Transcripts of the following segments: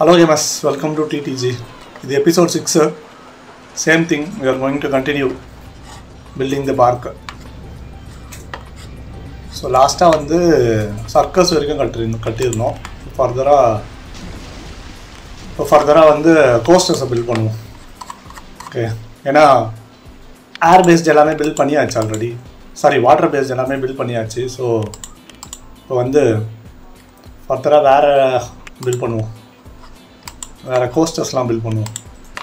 Hello gamers, welcome to TTG. இது episode six same thing we are going to continue building the park. So லாஸ்ட்டாக வந்து circus வரைக்கும் கட்டி கட்டியிருந்தோம் ஃபர்தராக இப்போ ஃபர்தராக வந்து கோஸ்டர்ஸை பில்ட் பண்ணுவோம் ஓகே ஏன்னா ஏர் பேஸ்ட் எல்லாமே பில்ட் பண்ணியாச்சு ஆல்ரெடி சாரி வாட்டர் பேஸ்ட் எல்லாமே பில்ட் பண்ணியாச்சு ஸோ இப்போ வந்து ஃபர்தராக வேறு பில்ட் பண்ணுவோம் வேறு கோஸ்டர்ஸ்லாம் பில்ட் பண்ணுவோம்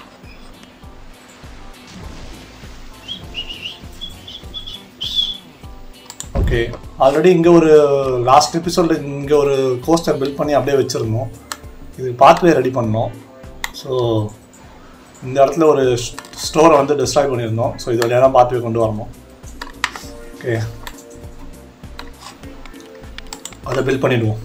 ஓகே ஆல்ரெடி இங்கே ஒரு லாஸ்ட் எபிசோடில் இங்கே ஒரு கோஸ்டர் பில்ட் பண்ணி அப்படியே வச்சுருந்தோம் இது பாத்வே ரெடி பண்ணோம் ஸோ இந்த இடத்துல ஒரு ஸ்டோரை வந்து டிஸ்ட்ராய் பண்ணியிருந்தோம் ஸோ இது வழியாக தான் பாத்வே கொண்டு வரணும் ஓகே அதை பில்ட் பண்ணிடுவோம்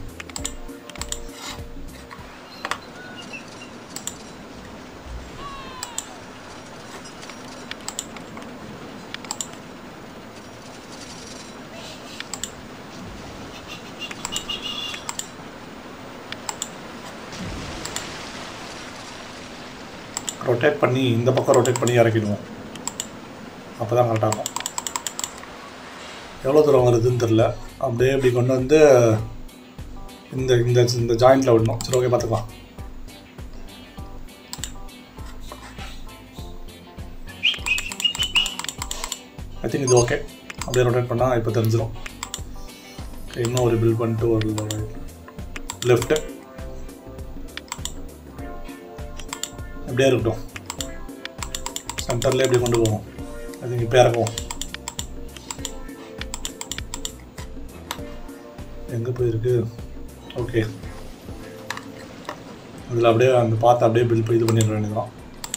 ரொட்டேட் பண்ணி இந்த பக்கம் ரொட்டேட் பண்ணி இறக்கிடுவோம் அப்போ தான் கரெக்டாக இருக்கும் எவ்வளோ தூரம் வருதுன்னு தெரில அப்படியே இப்படி கொண்டு வந்து இந்த இந்த இந்த ஜாயிண்டில் விடணும் சரி ஓகே பார்த்துக்கலாம் ஐ திங்க் இது ஓகே அப்படியே ரொட்டேட் பண்ணால் இப்போ தெரிஞ்சிடும் இன்னும் ஒரு பில் பண்ணிட்டு ஒரு லெஃப்ட்டு எப்படியே இருக்கட்டும் சென்டரில் எப்படி கொண்டு போவோம் அது இப்போ இறக்குவோம் எங்கே போயிருக்கு ஓகே அதில் அப்படியே அந்த பார்த்து அப்படியே பில் இது பண்ணிட வேண்டியதுதான்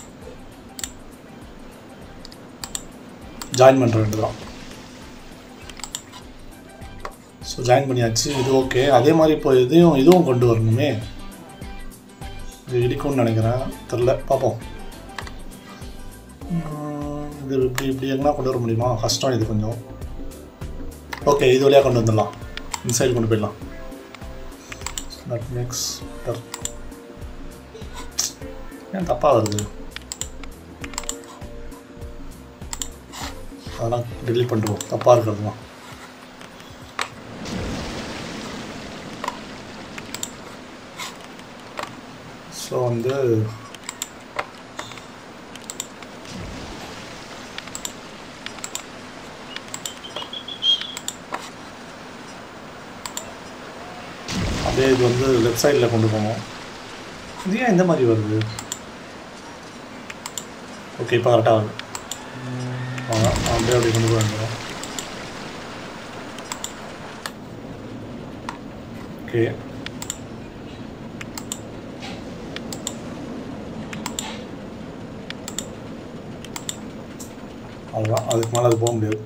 ஜாயின் பண்ணுற வேண்டியதுதான் ஸோ ஜாயின் பண்ணியாச்சு இது ஓகே அதே மாதிரி இப்போ இதையும் இதுவும் கொண்டு வரணுமே இது இடிக்கும்னு நினைக்கிறேன் தெரில பார்ப்போம் உம், இது இப்படி இப்படி எங்கன்னா கொண்டு வர முடியுமா கஷ்டம் இது கொஞ்சம் ஓகே இது வழியாக கொண்டு வந்துடலாம் இன்சைடு கொண்டு போயிடலாம் தட் மேக்ஸ் பெட்டர் ஏன் தப்பாக வருது அதெல்லாம் டெலிட் பண்ணிடுவோம் தப்பாக இருக்கிறதுலாம் ஸோ வந்து அப்படியே இது வந்து லெஃப்ட் சைடில் கொண்டு போகணும் இது ஏன் இந்த மாதிரி வருது ஓகே இப்போ கரெக்டாக வருது ஆ, அப்படியே அப்படியே கொண்டு போக வேண்டியது ஓகே அவ்வளோதான் அதுக்கு மேலே அது போக முடியாது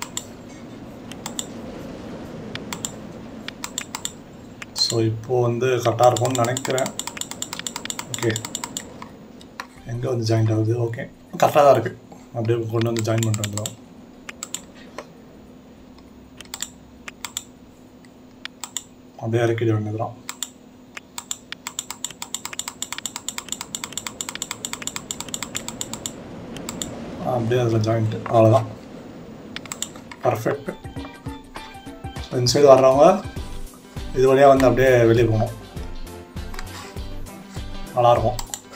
ஸோ இப்போது வந்து கரெக்டாக இருக்கும்னு நினைக்கிறேன் ஓகே எங்கே வந்து ஜாயின் ஆகுது ஓகே கரெக்டாக தான் இருக்குது அப்படியே கொண்டு வந்து ஜாயின் பண்ணுறது அப்படியே இறக்கிட வேண்டியதுதான் அப்படியே அதில் ஜாயிண்ட்டு அவ்வளோதான் பர்ஃபெக்ட் இந்த சைடு வர்றவங்க இது வழியாக வந்து அப்படியே வெளியே போகணும் நல்லாயிருக்கும்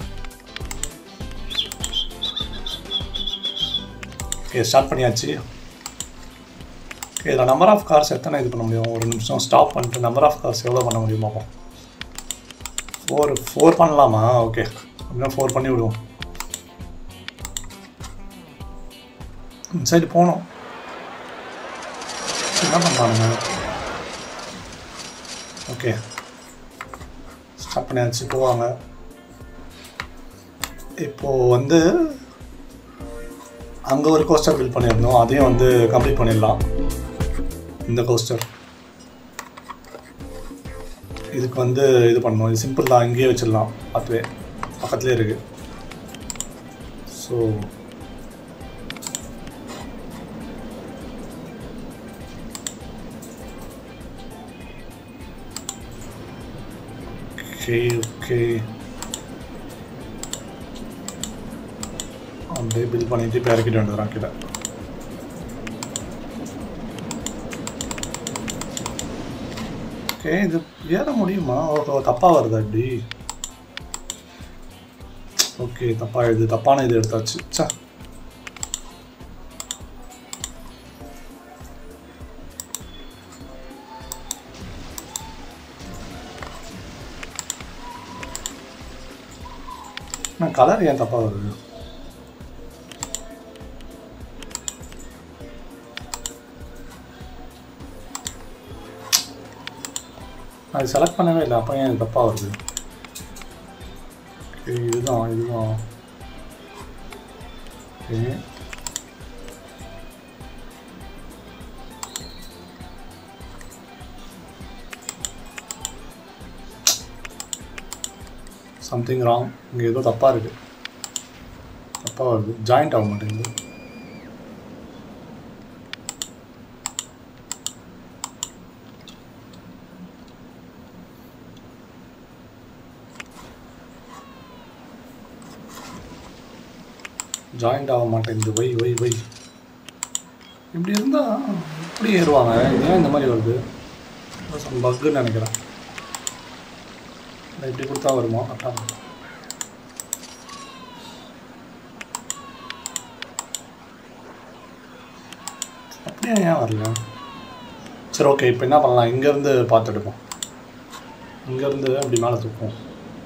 ஓகே ஸ்டார்ட் பண்ணியாச்சு ஓகே இதில் நம்பர் ஆஃப் கார்ஸ் எத்தனை இது பண்ண முடியும் ஒரு நிமிஷம் ஸ்டாப் பண்ணிட்டு நம்பர் ஆஃப் கார்ஸ் எவ்வளோ பண்ண முடியும் பார்ப்போம் ஃபோர் ஃபோர் பண்ணலாமா ஓகே அப்படின்னா ஃபோர் பண்ணி விடுவோம் இந்த சைடு போகணும் என்ன பண்ணலானுங்க ஓகே ஸ்டார்ட் பண்ணியாச்சு போவாங்க இப்போது வந்து அங்கே ஒரு கோஸ்டர் பில்ட் பண்ணியிருந்தோம் அதையும் வந்து கம்ப்ளீட் பண்ணிடலாம் இந்த கோஸ்டர் இதுக்கு வந்து இது பண்ணணும் இது சிம்பிள் தான் இங்கேயே வச்சிடலாம் அதுவே பக்கத்துலேயே இருக்குது ஸோ ஓகே ஓகே அப்படியே பில் பண்ணிட்டு இப்போ இறக்கிட்டு வந்துடுறான் கீழே ஓகே இது ஏற முடியுமா ஓஹோ தப்பாக வருதா இப்படி ஓகே தப்பா இது தப்பான இது எடுத்தாச்சு சா நான் கலர் ஏன் தப்பா வருது அது செலக்ட் பண்ணவே இல்லை அப்போ ஏன் இது தப்பா வருது Okay, இதுதான் இதுதான் ஓகே சம்திங் ராங் இங்கே ஏதோ தப்பாக இருக்குது தப்பாக வருது ஜாயிண்ட் ஆக மாட்டேங்குது ஜாயிண்ட் ஆக மாட்டேங்குது வை வை வை இப்படி இருந்தால் எப்படி ஏறுவாங்க ஏன் இந்த மாதிரி வருது சம் பக்குன்னு நினைக்கிறேன் இல்லை இப்படி கொடுத்தா வருமா கரெக்டாக அப்படியே ஏன் வரல சரி ஓகே இப்போ என்ன பண்ணலாம் இங்கேருந்து பார்த்துடுப்போம் இங்கேருந்து அப்படி மேலே தூக்குவோம்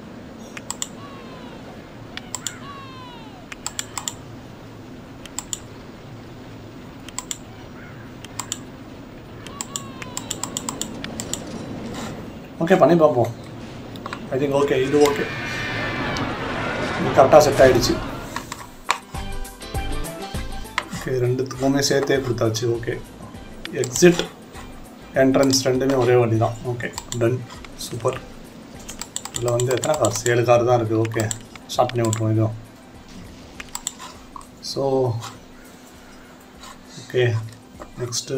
ஓகே பண்ணி பார்ப்போம் ஐ திங்க் ஓகே இது ஓகே இது கரெக்டாக செட் ஆகிடுச்சு ஓகே ரெண்டுத்துக்குமே சேர்த்தே கொடுத்தாச்சு ஓகே எக்ஸிட் என்ட்ரன்ஸ் ரெண்டுமே ஒரே வண்டி தான் ஓகே டன் சூப்பர் இதில் வந்து எத்தனை கார்ஸ் ஏழு கார் தான் இருக்குது ஓகே ஸ்டார்ட் பண்ணி விட்ருவோம் இதுவும் ஸோ ஓகே நெக்ஸ்ட்டு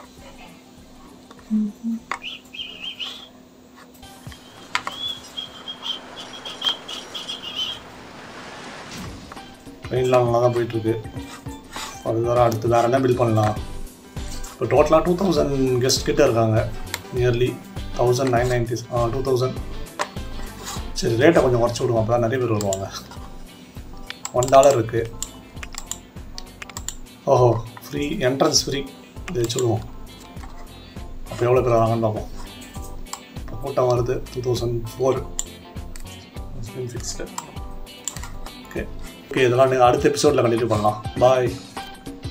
ட்ரெயின்லாம் நல்லா தான் போயிட்டுருக்கு ஃபர்தராக அடுத்து வேறு என்ன பில் பண்ணலாம் இப்போ டோட்டலாக டூ தௌசண்ட் கெஸ்ட் கிட்ட இருக்காங்க nearly thousand nine ninety two thousand சரி ரேட்டை கொஞ்சம் குறைச்சி விடுவோம் அப்போ தான் நிறைய பேர் வருவாங்க ஒன் டாலர் இருக்குது ஓஹோ ஃப்ரீ என்ட்ரன்ஸ் ஃப்ரீ இது வச்சுடுவோம் அப்போ எவ்வளோ பேர் வராங்கன்னு பார்ப்போம் இப்போ கூட்டம் வருது two thousand four fixed okay okay இதெல்லாம் நீங்கள் அடுத்த எபிசோடில் கண்டினியூ பண்ணலாம் பாய்